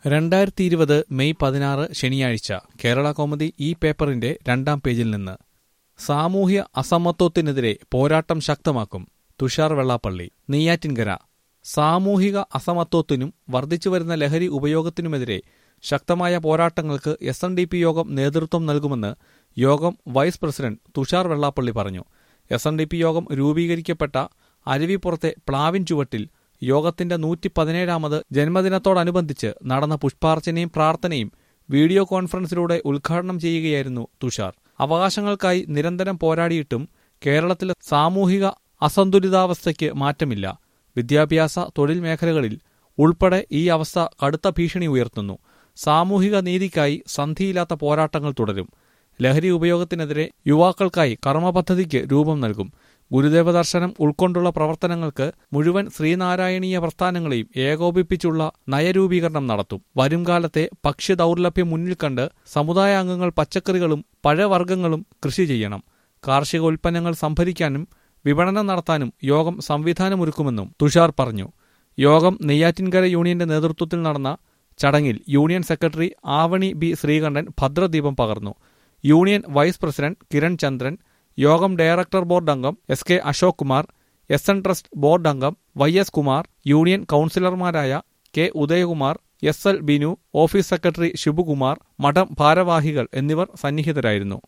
രണ്ടായിരത്തി ഇരുപത് മെയ് പതിനാറ് ശനിയാഴ്ച കേരള കൗമുദി ഈ പേപ്പറിന്റെ രണ്ടാം പേജിൽ നിന്ന് സാമൂഹ്യ അസമത്വത്തിനെതിരെ പോരാട്ടം ശക്തമാക്കും തുഷാർ വെള്ളാപ്പള്ളി നെയ്യാറ്റിൻകര സാമൂഹിക അസമത്വത്തിനും വർദ്ധിച്ചുവരുന്ന ലഹരി ഉപയോഗത്തിനുമെതിരെ ശക്തമായ പോരാട്ടങ്ങൾക്ക് എസ് എൻ ഡി പി യോഗം നേതൃത്വം നൽകുമെന്ന് യോഗം വൈസ് പ്രസിഡന്റ് തുഷാർ വെള്ളാപ്പള്ളി പറഞ്ഞു എസ് എൻ ഡി പി യോഗം രൂപീകരിക്കപ്പെട്ട അരുവിപ്പുറത്തെ പ്ലാവിൻ ചുവട്ടിൽ യോഗത്തിന്റെ നൂറ്റി പതിനേഴാമത് ജന്മദിനത്തോടനുബന്ധിച്ച് നടന്ന പുഷ്പാർച്ചനയും പ്രാർത്ഥനയും വീഡിയോ കോൺഫറൻസിലൂടെ ഉദ്ഘാടനം ചെയ്യുകയായിരുന്നു തുഷാർ അവകാശങ്ങൾക്കായി നിരന്തരം പോരാടിയിട്ടും കേരളത്തിലെ സാമൂഹിക അസന്തുലിതാവസ്ഥയ്ക്ക് മാറ്റമില്ല വിദ്യാഭ്യാസ തൊഴിൽ മേഖലകളിൽ ഉൾപ്പെടെ ഈ അവസ്ഥ കടുത്ത ഭീഷണി ഉയർത്തുന്നു സാമൂഹിക നീതിക്കായി സന്ധിയില്ലാത്ത പോരാട്ടങ്ങൾ തുടരും ലഹരി ഉപയോഗത്തിനെതിരെ യുവാക്കൾക്കായി കർമ്മപദ്ധതിക്ക് രൂപം നൽകും ഗുരുദേവ ദർശനം ഉൾക്കൊണ്ടുള്ള പ്രവർത്തനങ്ങൾക്ക് മുഴുവൻ ശ്രീനാരായണീയ പ്രസ്ഥാനങ്ങളെയും ഏകോപിപ്പിച്ചുള്ള നയരൂപീകരണം നടത്തും വരുംകാലത്തെ ഭക്ഷ്യ ദൗർലഭ്യം മുന്നിൽ കണ്ട് സമുദായ അംഗങ്ങൾ പച്ചക്കറികളും പഴവർഗ്ഗങ്ങളും കൃഷി ചെയ്യണം കാർഷിക ഉൽപ്പന്നങ്ങൾ സംഭരിക്കാനും വിപണനം നടത്താനും യോഗം സംവിധാനമൊരുക്കുമെന്നും തുഷാർ പറഞ്ഞു യോഗം നെയ്യാറ്റിൻകര യൂണിയന്റെ നേതൃത്വത്തിൽ നടന്ന ചടങ്ങിൽ union secretary Avani B Sreekantan ഭദ്രദീപം പകർന്നു union vice president Kiran Chandran യോഗം ഡയറക്ടർ ബോർഡ് അംഗം S K Ashok Kumar S N trust board അംഗം വൈ എസ് കുമാർ യൂണിയൻ കൌൺസിലർമാരായ K Udayakumar S L Binu office secretary Sivakumar മഠം ഭാരവാഹികൾ എന്നിവർ സന്നിഹിതരായിരുന്നു